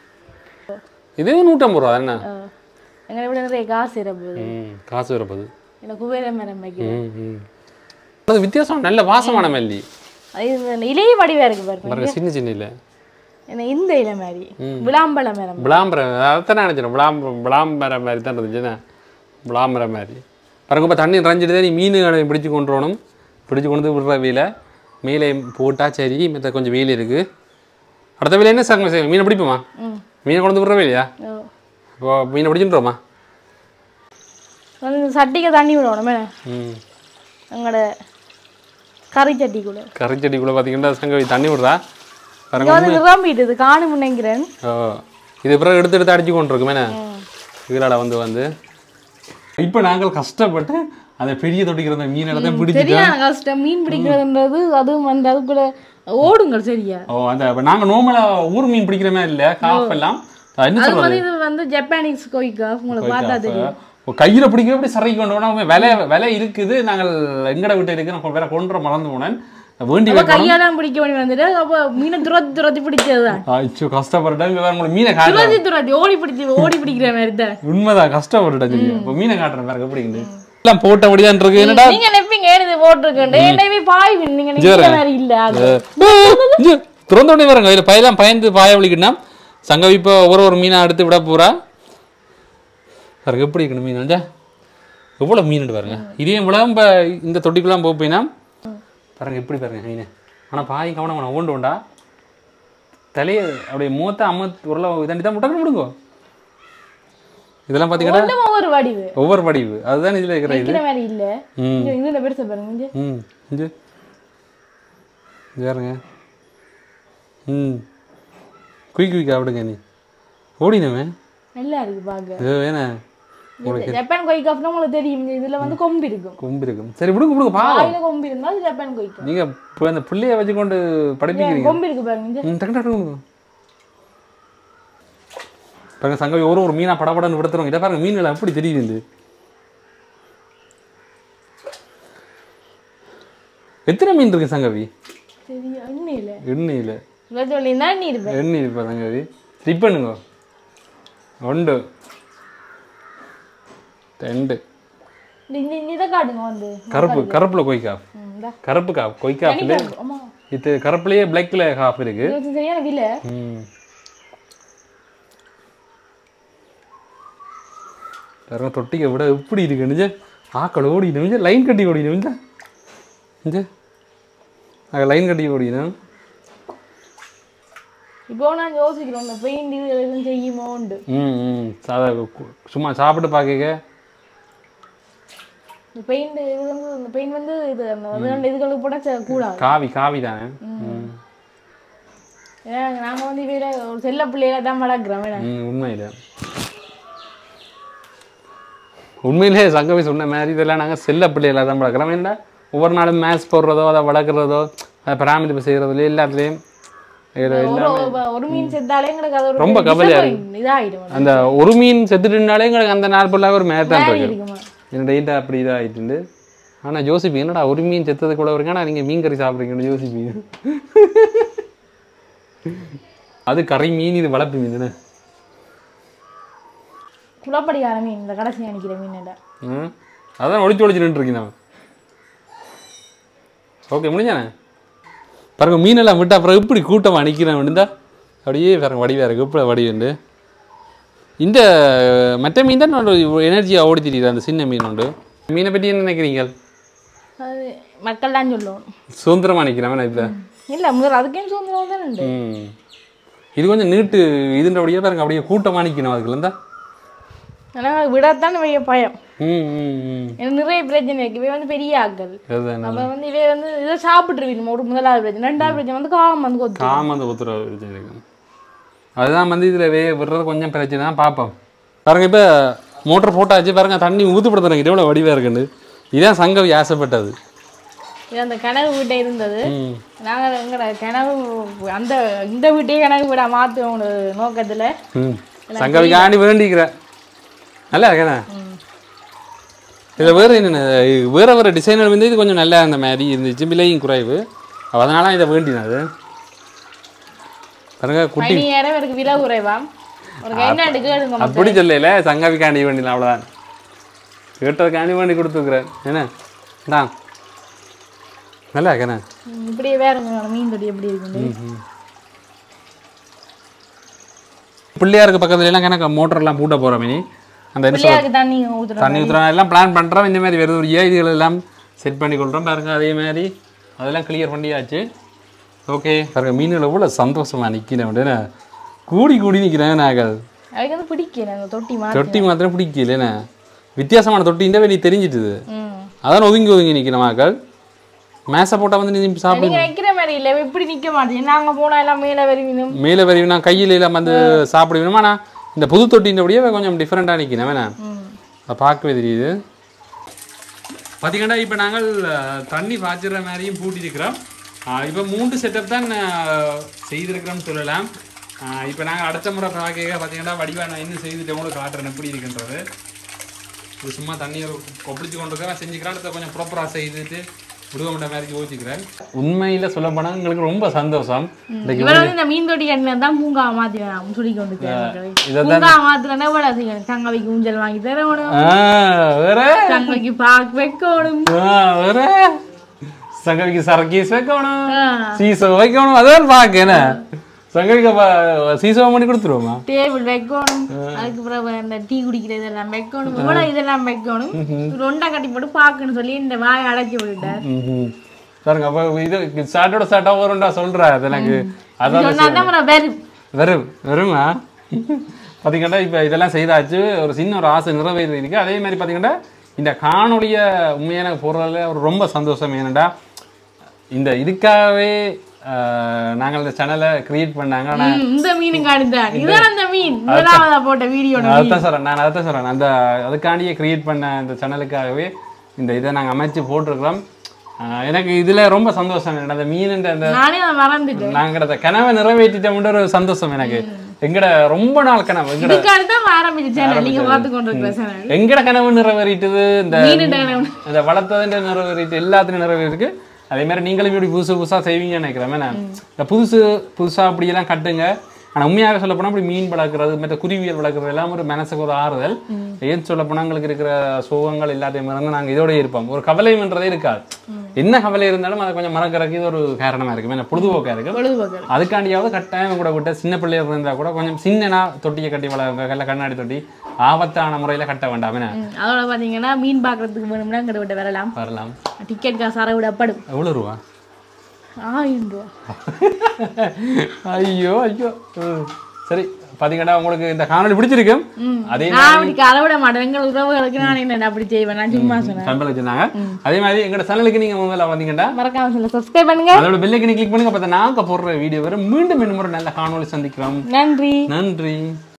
[SPEAKER 3] இது நூற்றம்பது ரூபா என்ன
[SPEAKER 2] எங்களை விட நிறைய காசு இருப்பது
[SPEAKER 3] ம் காசு வரப்போகுது
[SPEAKER 2] எனக்கு குபேர மரம் வைக்கிறேன்
[SPEAKER 3] ம் ம் அது வித்தியாசம் நல்ல வாசமான மல்லி
[SPEAKER 2] அது இந்த இலைய வடிவா இருக்கு பாருங்க
[SPEAKER 3] பாருங்க சின்ன சின்ன இல்லை
[SPEAKER 2] என்ன இந்த இலை மாதிரி விளாம்பழ மரம்
[SPEAKER 3] விளாம்பரம் அதைத்தான் நினச்சிடும் விளாம்பரம் விளாம்பரம் மாதிரி தான் இருந்துச்சுன்னா விளாம்பரம் மாதிரி பாருங்க இப்போ தண்ணி நிறைஞ்சிட்டு நீ மீன்களை பிடிச்சு கொண்டு வரணும் பிடிச்சு கொண்டு வந்து விடுற வேலை மேலே போட்டால் சரி மற்ற கொஞ்சம் வெயில் இருக்குது அடுத்த வேலை என்ன சார் செய்யும் மீனை பிடிப்போமா
[SPEAKER 2] ம்
[SPEAKER 3] மீனை கொண்டு வந்து விடுற வேலையா
[SPEAKER 2] ஓ.
[SPEAKER 3] இப்போ மீனை பிடிச்சிட்டுருவோமா
[SPEAKER 2] வந்து இந்த சட்டிக்கு தண்ணி விடணும் மேலே
[SPEAKER 3] ம்
[SPEAKER 2] எங்களோட கறி சட்டிக்குள்ள
[SPEAKER 3] கரைச்செடிக்குள்ளே பார்த்தீங்கன்னா சங்கவி தண்ணி விடுறா பாருங்க
[SPEAKER 2] இங்கே வந்து நிரம்பிட்டுது காணும் நினைக்கிறேன்
[SPEAKER 3] ஓ இது பிறகு எடுத்து எடுத்து அடிச்சு கொண்டு இருக்கும் என்ன கீழால வந்து வந்து இப்போ நாங்கள் கஷ்டப்பட்டு அந்த பெரிய தொட்டிக்கிற அந்த மீன் இடத்த பிடிச்சி
[SPEAKER 2] சரியான கஷ்டம் மீன் பிடிக்கிறதுன்றது அதுவும் வந்து அதுக்குள்ள ஓடுங்கள் சரியா
[SPEAKER 3] ஓ அந்த இப்ப நாங்க நார்மலா ஊர் மீன் பிடிக்கிற மாதிரி இல்ல காஃப் எல்லாம் அது என்ன
[SPEAKER 2] அது
[SPEAKER 3] சொல்றது
[SPEAKER 2] மாதிரி இது வந்து ஜப்பானீஸ் கொய்க்கா உங்களுக்கு பார்த்தா தெரியும்
[SPEAKER 3] இப்போ கையில பிடிக்க எப்படி சரைக்கு கொண்டு போனா விலை விலை இருக்குது நாங்கள் எங்கட விட்டு இருக்கு நான் வேற கொண்டு வர மறந்து போனேன் வேண்டி
[SPEAKER 2] அப்ப
[SPEAKER 3] வைக்கணும்
[SPEAKER 2] கையாலாம் பிடிக்க வேண்டி வந்துட்டு அப்ப மீனை துரத்தி துரத்தி பிடிச்சதுதான்
[SPEAKER 3] அச்சோ கஷ்டப்பட்டுட்டேன் இங்க வேற உங்களுக்கு மீனை காட்டுறேன்
[SPEAKER 2] துரத்தி துரத்தி ஓடி பிடிச்சி ஓடி பிடிக்கிற மாதிரி தான்
[SPEAKER 3] உண்மைதான் கஷ்டப்பட்டுட்டேன் சொல்லி இப்போ மீனை காட்டுறேன் வேற எப்படின்னு எல்லாம் போட்டபடிதான் இருக்கு என்னடா
[SPEAKER 2] நீங்க நெப்பிங்க ஏனது போட்டிருக்கேன் என்னவே பாய் நீங்க நிக்கிற மாதிரி இல்ல அது
[SPEAKER 3] இங்க திறந்த உடனே வரங்க இதுல பயலாம் பயந்து பாய வலிக்கணும் சங்கவி இப்போ ஒரு ஒரு மீனை எடுத்து விட போறா பாருங்க எப்படி இருக்கணும் மீன் வந்து எவ்வளோ மீன் பாருங்க இதே இவ்வளோ இப்போ இந்த தொட்டிக்குலாம் போப்பீங்கன்னா பாருங்க எப்படி பாருங்க மீன் ஆனால் பாய் கவனம் வேணாம் ஓண்டு உண்டா தலையை அப்படியே மூத்த அம்ம உருளை இதாண்டி தான் முட்டை விடுங்கோ இதெல்லாம் பார்த்தீங்கன்னா
[SPEAKER 2] ஒண்ணும் ஒவ்வொரு வடிவு
[SPEAKER 3] ஒவ்வொரு வடிவு அதுதான் இதில் இருக்கிற இது
[SPEAKER 2] நிக்கிற மாதிரி இல்ல
[SPEAKER 3] ம்
[SPEAKER 2] இங்க இதுல பெருசா பாருங்க இங்க.
[SPEAKER 3] ம் இது யாருங்க ம் குயிக் குயிக் சாப்பிடுங்க நீ ஓடினவே
[SPEAKER 2] நல்லா இருக்கு பாக்க
[SPEAKER 3] இது வேணா
[SPEAKER 2] இது ஜப்பான் கொய்க்காப்னா உங்களுக்கு தெரியும் இதுல வந்து கொம்பு இருக்கும்
[SPEAKER 3] கொம்பு இருக்கும் சரி விடுங்க விடுங்க பாவம்
[SPEAKER 2] வாயில கொம்பு இருந்தா அது ஜப்பான் கொய்க்கா
[SPEAKER 3] நீங்க இப்போ அந்த பிள்ளைய வச்சு கொண்டு படிப்பிக்கிறீங்க
[SPEAKER 2] கொம்பு இருக்கு பாருங்க இங்க.
[SPEAKER 3] ம் டக்கு டக்கு விடுங்க பாருங்க சங்கவி ஒரு ஒரு மீனா படபடன்னு விடுத்துறோம் இதை பாருங்க மீன்கள் எப்படி தெரியுது எத்தனை மீன் இருக்கு சங்கவி
[SPEAKER 2] சரியா இன்னும் இல்ல
[SPEAKER 3] எண்ணெயில்
[SPEAKER 2] இவ்வளவு சொல்லியிருந்தா நீ இருப்ப
[SPEAKER 3] எண்ணெய் இருப்பா சங்கவி ஸ்டிப் பண்ணுங்க ஒன்று ரெண்டு
[SPEAKER 2] இந்த இந்த இதை காட்டுங்க வந்து
[SPEAKER 3] கருப்பு கருப்புல கொய்க்கா
[SPEAKER 2] ம், இந்தா.
[SPEAKER 3] கருப்பு காப் கொய்க்காப்பில்
[SPEAKER 2] ஆமா
[SPEAKER 3] இது கருப்புலயே பிளாக்ல காப் இருக்கு
[SPEAKER 2] இது வந்து சரியான விலை
[SPEAKER 3] ம் பாருங்க தொட்டிக்க விட எப்படி இருக்கு நிஜ ஆக்கள் ஓடிடும் நிஜ லைன் கட்டி ஓடிடும் நிஜ நிஜ அங்கே லைன் கட்டி ஓடிடும்
[SPEAKER 2] இப்போ நான் யோசிக்கிறோம் இந்த பெயிண்ட் இது எதுவும் செய்யுமோண்டு
[SPEAKER 3] ம் ம் சாதா கு- சும்மா சாப்பிட்டு பார்க்க
[SPEAKER 2] இந்த பெயிண்ட் இது வந்து இந்த பெயிண்ட் வந்து இது அந்த இது ரெண்டு இதுகளுக்கு போட ச- கூடாது
[SPEAKER 3] காவி காவி தானே ம்
[SPEAKER 2] ஏன்னா நாங்க வந்து இவையில ஒரு செல்ல பிள்ளையில தான் வளர்க்குறோம் வேணா
[SPEAKER 3] ம் உண்மையில உண்மையிலே சங்கவி சொன்ன மாதிரி இதெல்லாம் நாங்கள் செல்ல பிள்ளைகளாக தான் வளர்க்குறோம் ஏன்னா ஒவ்வொரு நாளும் மேட்ச் போடுறதோ அதை வளர்க்குறதோ அதை பராமரிப்பு செய்கிறதுல எல்லாத்துலேயும் இது
[SPEAKER 2] ஒரு ஒரு- ஒரு மீன் செத்தாலே எங்களுக்கு அது ஒரு
[SPEAKER 3] ரொம்ப கவலையா
[SPEAKER 2] disappoint இதாயிடும்
[SPEAKER 3] அந்த ஒரு மீன் செத்துட்டுனாலே எங்களுக்கு அந்த நாள் ஃபுல்லாக ஒரு மேட் தான் இருக்கு
[SPEAKER 2] இருக்குமா
[SPEAKER 3] என்னோட ஈட்டா அப்படி இதாகிட்டு ஆனால் ஜோசிப்பி என்னடா ஒரு மீன் செத்தது கூட வருங்க ஆனால் நீங்கள் மீன் கறி சாப்பிட்றீங்கன்னு யோசிப்பீங்க அது கறி மீன் இது வளர்ப்பு மீன் தானே
[SPEAKER 2] குளப்படிக்கார மீன் இந்த கடைசி அணிக்கிற மீன்
[SPEAKER 3] ம் அதான் ஒளிச்சு ஒளிச்சு நின்றுருக்கீங்க நான் ஓகே முடிஞ்சானே பாருங்க மீனெல்லாம் விட்டு அப்புறம் எப்படி கூட்டமாக நிற்கிறேன் விழுந்தா அப்படியே பாருங்க வடிவாக இருக்கு எப்படி வடிவுண்டு இந்த மற்ற மீன் தான் எனர்ஜியாக ஓடி தெரியுது அந்த சின்ன மீன் உண்டு மீனை பற்றி என்ன நினைக்கிறீங்க
[SPEAKER 2] அது மக்கள் தான் சொல்லுவோம்
[SPEAKER 3] சுதந்திரமாக நிற்கிறேன் இப்போ
[SPEAKER 2] இல்ல முதல்ல அதுக்கே சுதந்திரம் தான் உண்டு
[SPEAKER 3] ம் இது கொஞ்சம் நீட்டு இதுன்றபடியே பாருங்க அப்படியே கூட்டமாக நிற்கணும் அதுக்குள்ள இருந்தா
[SPEAKER 2] ஆனா விடத்தான் இவைய பயம்
[SPEAKER 3] ம் ம் ம்
[SPEAKER 2] எனக்கு நிறைய பிரச்சனை இருக்கு இவை வந்து பெரிய ஆக்கள்
[SPEAKER 3] அதுதான்
[SPEAKER 2] அப்ப வந்து இவை வந்து இதை சாப்பிட்டுருவீங்க ஒரு முதலாவது பிரச்சனை ரெண்டாவது பிரச்சனை வந்து காமம் வந்து கொத்து
[SPEAKER 3] காமந்த உத்தரவு பிரச்சனை இருக்கு அதுதான் வந்து இதில் வே விடுறது கொஞ்சம் பிரச்சனை தான் பார்ப்போம் பாருங்க இப்போ மோட்டர் போட்டாச்சு பாருங்க தண்ணி ஊற்றுப்படுத்துறாங்க எவ்வளோ வடிவாக இருக்குன்னு இதான் சங்கவி ஆசைப்பட்டது
[SPEAKER 2] இது அந்த கனவு வீட்டை இருந்தது
[SPEAKER 3] ம்
[SPEAKER 2] நாங்கள் எங்கட கனவு அந்த இந்த வீட்டையே கனவு வீடா மாற்றுவோம் ஒரு நோக்கத்துல
[SPEAKER 3] ம் சங்கவிக்காண்டி வேண்டிக்கிறேன் நல்லா இருக்கேண்ணே
[SPEAKER 2] ம்.
[SPEAKER 3] இதில் வேறு என்னென்ன வேற வேறு டிசைனர் வந்து இது கொஞ்சம் நல்லா இருந்த மாதிரி இருந்துச்சு விலையும் குறைவு அதனால இதை வேண்டினது பாருங்க குட்டி
[SPEAKER 2] பனி ஏற இவருக்கு விலை குறைவாம் ஒரு என்ன கேளுங்க மக்கள்.
[SPEAKER 3] அப்படி சொல்லல சங்கவிக்காண்டி வேண்டினா அவ்வளோதான் கேட்டதுக்காண்டி வேண்டி கொடுத்துருக்குறேன் என்ன தான் நல்லா இருக்கேண்ணே
[SPEAKER 2] ம், இப்படியே வேறுங்க மீன் தொடி எப்படி இருக்குன்னு
[SPEAKER 3] பிள்ளையாருக்கு பக்கத்துல எல்லாம் கணக்கு மோட்டர்லாம் பூட்ட போகிற மினி அந்த என்ன சொல்றது?
[SPEAKER 2] பிள்ளையாருக்கு தண்ணி ஊத்துறோம்
[SPEAKER 3] தண்ணி ஊற்றுறோம் எல்லாம் பிளான் பண்ணுறோம் இந்த மாதிரி வருது ஒரு இதுகள் எல்லாம் செட் பண்ணி கொள்கிறோம் பாருங்க அதே மாதிரி அதெல்லாம் கிளியர் பண்ணியாச்சு ஓகே பாருங்க மீன்கள் எவ்வளோ சந்தோஷமா நிற்கிறேன் அப்படின்னா கூடி கூடி நிற்கிறேன் நாங்கள்
[SPEAKER 2] அதுக்கு வந்து பிடிக்கல அந்த தொட்டி மாதிரி
[SPEAKER 3] தொட்டி மாத்திரம் பிடிக்கலண்ணே வித்தியாசமான தொட்டின்ற வெளியே தெரிஞ்சிட்டுது
[SPEAKER 2] ம்
[SPEAKER 3] அதான் ஒதுங்கி ஒதுங்கி நிற்கிற மக்கள் மேசை போட்டால் வந்து நீ சாப்பிடு
[SPEAKER 2] நீங்க வைக்கிற மாதிரி இல்ல இப்படி நிக்க மாட்டேன் நாங்க போனா எல்லாம் மேல வருவினும்
[SPEAKER 3] மேலே வரைவினா கையில் எல்லாம் வந்து சாப்பிடுவேணுமா நான் இந்த புது தொட்டின்றபடியே கொஞ்சம் டிஃப்ரெண்ட்டாக நிற்கிறேன் வேணா அதை பார்க்கவே தெரியுது பார்த்தீங்கன்னா இப்போ நாங்கள் அஹ், தண்ணி பாய்ச்சிற மாதிரியும் பூட்டியிருக்கிறோம் இப்போ மூன்று செட்டப் தான் அஹ், செய்திருக்கிறோம்னு சொல்லலாம் இப்போ நாங்கள் அடுத்த முறை பார்க்க பார்த்தீங்கன்னா வடிவா நான் இன்னும் செய்துட்டு உங்களுக்கு காட்டுறேன் எப்படி இருக்குன்றது இது சும்மா தண்ணியை கொப்பளிச்சு கொண்டு இருக்கிறேன் செஞ்சுக்கிறேன் அடுத்த கொஞ்சம் ப்ராப்பராக செய்துட்டு விடுவோம்ன்ற மாதிரி யோசிக்கிறேன் உண்மையில் சொல்ல போனால் எங்களுக்கு ரொம்ப சந்தோஷம் இன்னைக்கு
[SPEAKER 2] இவர் வந்து இந்த மீன் தொட்டி கட்டின தான் பூங்கா மாத்தி வேணாம் சொல்லி கொண்டு
[SPEAKER 3] இதை
[SPEAKER 2] பூங்கா மாத்துறேன்னா எவ்வளோ செய்யணும் தங்கவைக்கு ஊஞ்சல் வாங்கி தரணும்
[SPEAKER 3] ஆ, வேற
[SPEAKER 2] தங்கவைக்கு பார்க் வைக்கணும்
[SPEAKER 3] ஆ, வேற சங்கவிக்கு சரக்கீஸ் வைக்கணும்
[SPEAKER 2] ஆ.
[SPEAKER 3] சீசோ வைக்கணும் அதான் பார்க்க என்ன சங்கவிக்கு அப்ப சீசோ பண்ணி கொடுத்துருவோமா
[SPEAKER 2] டேபிள் வைக்கணும் அதுக்கு பிறகு இந்த டீ குடிக்கிற இதெல்லாம் வைக்கணும் இவ்வளோ இதெல்லாம் வைக்கணும் ரொண்டா கட்டி போட்டு பார்க்கணும் சொல்லி இந்த வாயை அடைச்சி விட்டுட்டார்
[SPEAKER 3] ம்ஹும். பாருங்க அப்ப இது ஸ்டார்ட்டோட ஸ்டார்ட்டா வரும்டா சொல்ற அது எனக்கு அதான்
[SPEAKER 2] சொன்னா தான் அப்புறம் வரும்
[SPEAKER 3] வெறும் வெறுமா பார்த்தீங்கன்னா இப்போ இதெல்லாம் செய்தாச்சு ஒரு சின்ன ஒரு ஆசை நிறைவேறி இருக்கு அதே மாதிரி பார்த்தீங்கன்னா இந்த காணொளிய உண்மையான போடுறதுல ஒரு ரொம்ப சந்தோஷம் ஏனண்டா இந்த இதுக்காகவே ஆஹ், நாங்கள் இந்த சேனலை கிரியேட் பண்ணாங்க ஆனால்
[SPEAKER 2] ம், இந்த மீனும் காணிதான் இதான் அந்த மீன் முதலாவதா போட்ட வீடியோட
[SPEAKER 3] அதான் சொல்கிறேன் நான் அதான் சொல்கிறேன் அந்த அதுக்காண்டியே கிரியேட் பண்ண இந்த சேனலுக்காகவே இந்த இதை நாங்கள் அமைச்சு போட்டிருக்கிறோம் ஆஹ், எனக்கு இதில் ரொம்ப சந்தோஷம் எனக்கு அந்த மீனுன்ற அந்த
[SPEAKER 2] நானே அதை மறந்துட்டேன்
[SPEAKER 3] நாங்கள் அந்த கனவை நிறைவேற்றிட்டோம்ன்ற ஒரு சந்தோஷம் எனக்கு எங்கட ரொம்ப நாள் கனவு எங்கட
[SPEAKER 2] இதுக்காக தான் ஆரம்பிச்ச சேனல் நீங்க பார்த்து கொண்டு இருக்கிற சேனல்
[SPEAKER 3] எங்கட கனவு நிறைவேறிட்டது இந்த
[SPEAKER 2] மீன் கனவு.
[SPEAKER 3] இந்த வளர்த்ததுன்ற நிறைவேறிட்டு எல்லாத்தையும் நிறைவேறிருக்கு அதே மாதிரி நீங்களும் இப்படி புதுசு புதுசா செய்வீங்கன்னு நினைக்கிறேன் என்ன? இந்த புதுசு புதுசா அப்படியெல்லாம் கட்டுங்க ஆனா உண்மையாக சொல்ல போனா இப்படி மீன் வளர்க்குறது மற்ற குருவியல் வளர்க்குறது எல்லாம் ஒரு மனசுக்கு ஒரு ஆறுதல் ஏன் சொல்ல போனா எங்களுக்கு இருக்கிற சோகங்கள் எல்லாத்தையும் மறந்து நாங்க இதோட இருப்போம் ஒரு கவலைன்றதே இருக்காது என்ன கவலை இருந்தாலும் அதை கொஞ்சம் மறக்கறதுக்கு இது ஒரு காரணமா இருக்கு என்ன பொழுதுபோக்கா இருக்கு
[SPEAKER 2] பொழுதுபோக்கு
[SPEAKER 3] அதுக்காண்டியாவது கட்டாயம் கூட விட்டு சின்ன பிள்ளையா இருந்தா கூட கொஞ்சம் சின்னனா தொட்டியை கட்டி வளருங்க கல்ல கண்ணாடி தொட்டி ஆபத்தான முறையில கட்ட வேண்டாம் என்ன
[SPEAKER 2] ம், அதோட பாத்தீங்கன்னா மீன் பாக்குறதுக்கு வேணும்னா இங்கிட்ட விட்டு வரலாம்
[SPEAKER 3] வரலாம்
[SPEAKER 2] டிக்கெட் காசு அரை விடப்படும்
[SPEAKER 3] எவ்வளவு ரூபா
[SPEAKER 2] ஆயிரம் ரூபா
[SPEAKER 3] ஐயோ ஐயோ ம். சரி பாத்தீங்கன்னா உங்களுக்கு இந்த காணொளி பிடிச்சிருக்கு அதே
[SPEAKER 2] நான் அப்படி அரை விட மாட்டேன் எங்கள் உறவுகளுக்கு நான் என்ன அப்படி செய்வேன் நான் சும்மா சொன்னேன்
[SPEAKER 3] சம்பளம் வச்சிருந்தாங்க அதே மாதிரி எங்களோட சேனலுக்கு நீங்க முதல்ல வந்தீங்கன்னா
[SPEAKER 2] மறக்காம சொல்ல சப்ஸ்கிரைப் பண்ணுங்க
[SPEAKER 3] அதோட பெல்லைக்கனை கிளிக் பண்ணுங்க அப்போ நாங்க போடுற வீடியோ வரை மீண்டும் இன்னும் ஒரு நல்ல காணொளி சந்திக்கிறோம்
[SPEAKER 2] நன்றி
[SPEAKER 3] நன்றி